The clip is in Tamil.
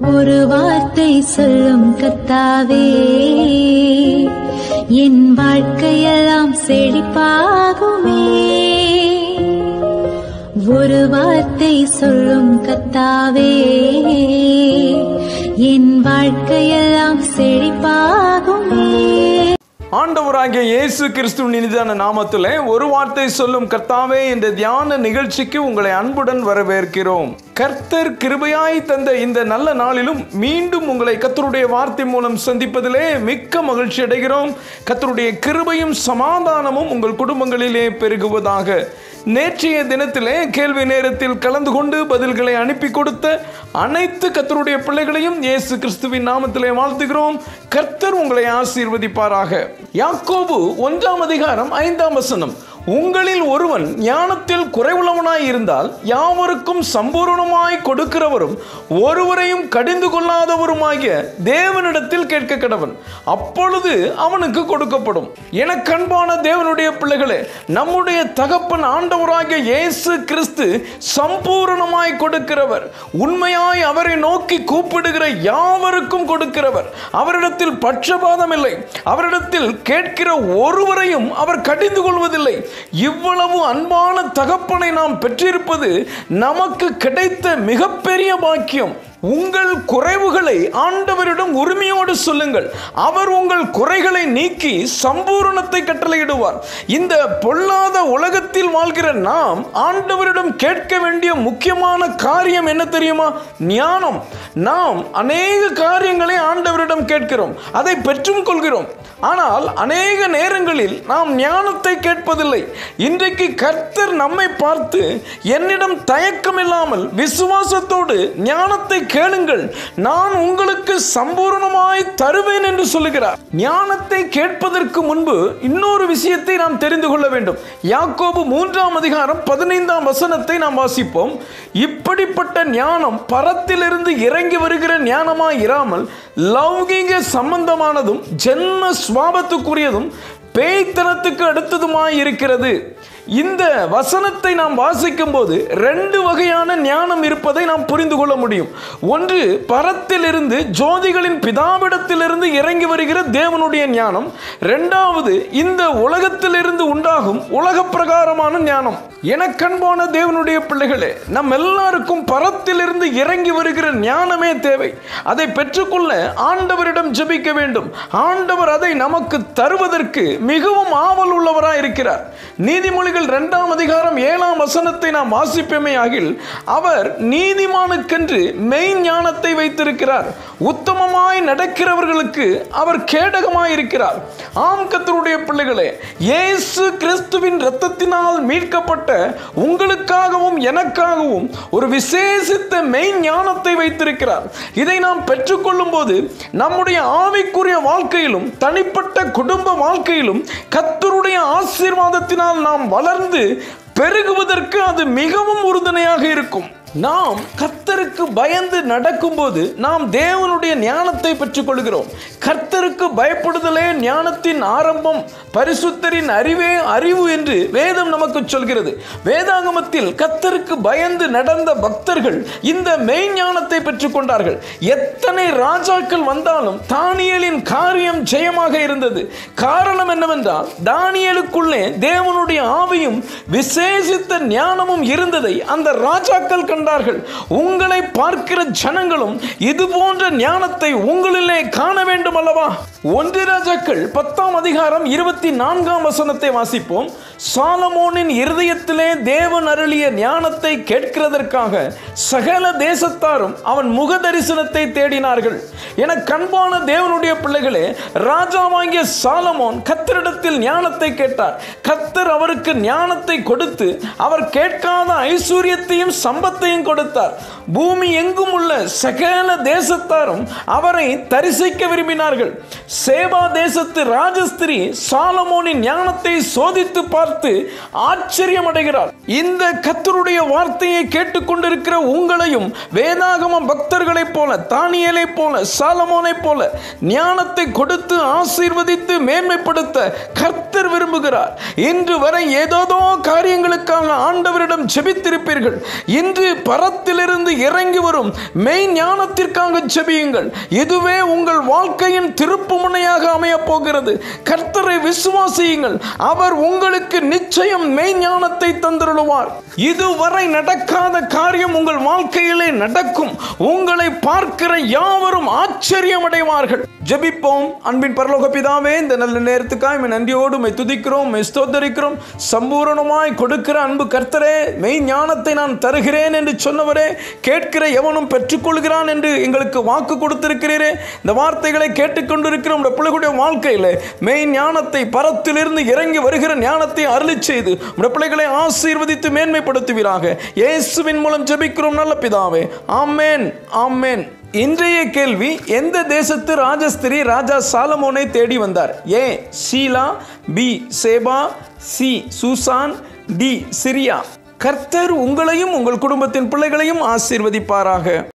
ஒரு வார்த்தை சொல்லும் கத்தாவே என் வாழ்க்கையெல்லாம் செழிப்பாகுமே ஒரு வார்த்தை சொல்லும் கத்தாவே என் வாழ்க்கையெல்லாம் செழிப்பாகுமே ஆண்டவராகிய இயேசு கிறிஸ்துவின் இனிதான நாமத்திலே ஒரு வார்த்தை சொல்லும் கர்த்தாவே என்ற தியான நிகழ்ச்சிக்கு உங்களை அன்புடன் வரவேற்கிறோம் கர்த்தர் கிருபையாய் தந்த இந்த நல்ல நாளிலும் மீண்டும் உங்களை கர்த்தருடைய வார்த்தை மூலம் சந்திப்பதிலே மிக்க மகிழ்ச்சி அடைகிறோம் கர்த்தருடைய கிருபையும் சமாதானமும் உங்கள் குடும்பங்களிலே பெருகுவதாக நேற்றைய தினத்திலே கேள்வி நேரத்தில் கலந்து கொண்டு பதில்களை அனுப்பி கொடுத்த அனைத்து கர்த்தருடைய பிள்ளைகளையும் இயேசு கிறிஸ்துவின் நாமத்திலே வாழ்த்துகிறோம் கர்த்தர் உங்களை ஆசீர்வதிப்பாராக யாக்கோபு ஒன்றாம் அதிகாரம் ஐந்தாம் வசனம் உங்களில் ஒருவன் ஞானத்தில் குறைவுள்ளவனாய் இருந்தால் யாவருக்கும் சம்பூர்ணமாய் கொடுக்கிறவரும் ஒருவரையும் கடிந்து கொள்ளாதவருமாகிய தேவனிடத்தில் கேட்க கடவன் அப்பொழுது அவனுக்கு கொடுக்கப்படும் எனக்கு அன்பான தேவனுடைய பிள்ளைகளே நம்முடைய தகப்பன் ஆண்டவராகிய இயேசு கிறிஸ்து சம்பூரணமாய் கொடுக்கிறவர் உண்மையாய் அவரை நோக்கி கூப்பிடுகிற யாவருக்கும் கொடுக்கிறவர் அவரிடத்தில் பட்சபாதம் இல்லை அவரிடத்தில் கேட்கிற ஒருவரையும் அவர் கடிந்து கொள்வதில்லை இவ்வளவு அன்பான தகப்பனை நாம் பெற்றிருப்பது நமக்கு கிடைத்த மிகப்பெரிய பாக்கியம் உங்கள் குறைவுகளை ஆண்டவரிடம் உரிமையோடு சொல்லுங்கள் அவர் உங்கள் குறைகளை நீக்கி சம்பூரணத்தை கட்டளையிடுவார் இந்த பொல்லாத உலகத்தில் வாழ்கிற நாம் ஆண்டவரிடம் கேட்க வேண்டிய முக்கியமான காரியம் என்ன தெரியுமா ஞானம் நாம் அநேக காரியங்களை ஆண்டவரிடம் கேட்கிறோம் அதை பெற்றும் கொள்கிறோம் ஆனால் அநேக நேரங்களில் நாம் ஞானத்தை கேட்பதில்லை இன்றைக்கு கர்த்தர் நம்மை பார்த்து என்னிடம் தயக்கம் இல்லாமல் விசுவாசத்தோடு ஞானத்தை கேளுங்கள் நான் உங்களுக்கு சம்பூர்ணமாய் தருவேன் என்று சொல்லுகிறார் ஞானத்தை கேட்பதற்கு முன்பு இன்னொரு விஷயத்தை நாம் தெரிந்து கொள்ள வேண்டும் யாக்கோபு மூன்றாம் அதிகாரம் பதினைந்தாம் வசனத்தை நாம் வாசிப்போம் இப்படிப்பட்ட ஞானம் பரத்திலிருந்து இறங்கி வருகிற ஞானமாய் இராமல் லௌகிக சம்பந்தமானதும் ஜென்ம சுவாபத்துக்குரியதும் பேய்த்தனத்துக்கு அடுத்ததுமாய் இருக்கிறது இந்த வசனத்தை நாம் வாசிக்கும் போது ரெண்டு வகையான ஞானம் இருப்பதை நாம் புரிந்து கொள்ள முடியும் ஒன்று பரத்திலிருந்து ஜோதிகளின் பிதாவிடத்திலிருந்து இறங்கி வருகிற தேவனுடைய ஞானம் ரெண்டாவது இந்த உலகத்திலிருந்து உண்டாகும் உலக பிரகாரமான ஞானம் எனக்கன்பான தேவனுடைய பிள்ளைகளே நம் எல்லாருக்கும் பரத்திலிருந்து இறங்கி வருகிற ஞானமே தேவை அதை பெற்றுக்கொள்ள ஆண்டவரிடம் ஜெபிக்க வேண்டும் ஆண்டவர் அதை நமக்கு தருவதற்கு மிகவும் ஆவல் உள்ளவராய் இருக்கிறார் நீதிமொழிகள் இரண்டாம் அதிகாரம் ஏழாம் வசனத்தை நாம் வாசிப்பமே ஆகில் அவர் நீதிமானுக்கென்று மெய் ஞானத்தை வைத்திருக்கிறார் உத்தமமாய் நடக்கிறவர்களுக்கு அவர் கேடகமாய் இருக்கிறார் ஆம் கத்தருடைய பிள்ளைகளே இயேசு கிறிஸ்துவின் இரத்தத்தினால் மீட்கப்பட்ட உங்களுக்காகவும் எனக்காகவும் ஒரு விசேஷித்த மெய் ஞானத்தை வைத்திருக்கிறார் இதை நாம் பெற்றுக்கொள்ளும் போது நம்முடைய ஆவிக்குரிய வாழ்க்கையிலும் தனிப்பட்ட குடும்ப வாழ்க்கையிலும் கத்தருடைய ஆசீர்வாதத்தினால் நாம் வளர்ந்து பெருகுவதற்கு அது மிகவும் உறுதுணையாக இருக்கும் நாம் கர்த்தருக்கு பயந்து நடக்கும்போது நாம் தேவனுடைய ஞானத்தை பெற்றுக்கொள்கிறோம் கர்த்தருக்கு பயப்படுதலே ஞானத்தின் ஆரம்பம் பரிசுத்தரின் அறிவே அறிவு என்று வேதம் நமக்கு சொல்கிறது வேதாகமத்தில் கர்த்தருக்கு பயந்து நடந்த பக்தர்கள் இந்த மெய் ஞானத்தை பெற்றுக்கொண்டார்கள் எத்தனை ராஜாக்கள் வந்தாலும் தானியலின் காரியம் ஜெயமாக இருந்தது காரணம் என்னவென்றால் தானியலுக்குள்ளே தேவனுடைய ஆவியும் விசேஷித்த ஞானமும் இருந்ததை அந்த ராஜாக்கள் கண்டார்கள் உங்களை பார்க்கிற ஜனங்களும் இது போன்ற ஞானத்தை உங்களிலே காண வேண்டும் அல்லவா ஒன்று ராஜாக்கள் பத்தாம் அதிகாரம் இருபத்தி நான்காம் வசனத்தை வாசிப்போம் சாலமோனின் இருதயத்திலே தேவன் அருளிய ஞானத்தை கேட்கிறதற்காக சகல தேசத்தாரும் அவன் முக தரிசனத்தை தேடினார்கள் என கண்பான தேவனுடைய பிள்ளைகளே ராஜாவாகிய சாலமோன் கத்தரிடத்தில் ஞானத்தை கேட்டார் கத்தர் அவருக்கு ஞானத்தை கொடுத்து அவர் கேட்காத ஐஸ்வர்யத்தையும் சம்பத்தையும் கொடுத்தார் பூமி எங்கும் உள்ள சகல தேசத்தாரும் அவரை தரிசிக்க விரும்பினார்கள் சேபா தேசத்து ராஜஸ்திரி சாலமோனின் ஞானத்தை சோதித்து பார்த்து ஆச்சரியம் அடைகிறார் இந்த கத்தருடைய வார்த்தையை கேட்டுக்கொண்டிருக்கிற உங்களையும் வேதாகம பக்தர்களைப் போல தானியலைப் போல சாலமோனைப் போல ஞானத்தை கொடுத்து ஆசீர்வதித்து மேன்மைப்படுத்த கர்த்தர் கர்த்தர் விரும்புகிறார் இன்று வரை ஏதோதோ காரியங்களுக்காக ஆண்டவரிடம் ஜெபித்திருப்பீர்கள் இன்று பரத்திலிருந்து இறங்கி வரும் மெய் ஞானத்திற்காக ஜெபியுங்கள் இதுவே உங்கள் வாழ்க்கையின் திருப்பு முனையாக அமையப் போகிறது கர்த்தரை விசுவாசியுங்கள் அவர் உங்களுக்கு நிச்சயம் மெய் ஞானத்தை தந்திருவார் இதுவரை நடக்காத காரியம் உங்கள் வாழ்க்கையிலே நடக்கும் உங்களை பார்க்கிற யாவரும் ஆச்சரியம் அடைவார்கள் ஜெபிப்போம் அன்பின் பரலோக பிதாவே இந்த நல்ல நேரத்துக்காக உம்மை நன்றியோடு மை துதிக்கிறோம் மை ஸ்தோத்தரிக்கிறோம் சம்பூரணமாய் கொடுக்கிற அன்பு கர்த்தரே மெய் ஞானத்தை நான் தருகிறேன் என்று சொன்னவரே கேட்கிற எவனும் பெற்றுக்கொள்கிறான் என்று எங்களுக்கு வாக்கு கொடுத்திருக்கிறீரே இந்த வார்த்தைகளை கேட்டுக்கொண்டிருக்கிற உடைய பிள்ளைகளுடைய வாழ்க்கையில் மெய் ஞானத்தை பரத்திலிருந்து இறங்கி வருகிற ஞானத்தை அருளி செய்து உடைய பிள்ளைகளை ஆசீர்வதித்து மேன்மைப்படுத்துவீராக இயேசுவின் மூலம் ஜெபிக்கிறோம் நல்ல பிதாவே ஆமேன் ஆமேன் இன்றைய கேள்வி எந்த தேசத்து ராஜஸ்திரி ராஜா சாலமோனை தேடி வந்தார் A Sheela B Sheba C Susan D Syria கர்த்தர் உங்களையும் உங்கள் குடும்பத்தின் பிள்ளைகளையும் ஆசீர்வதிப்பாராக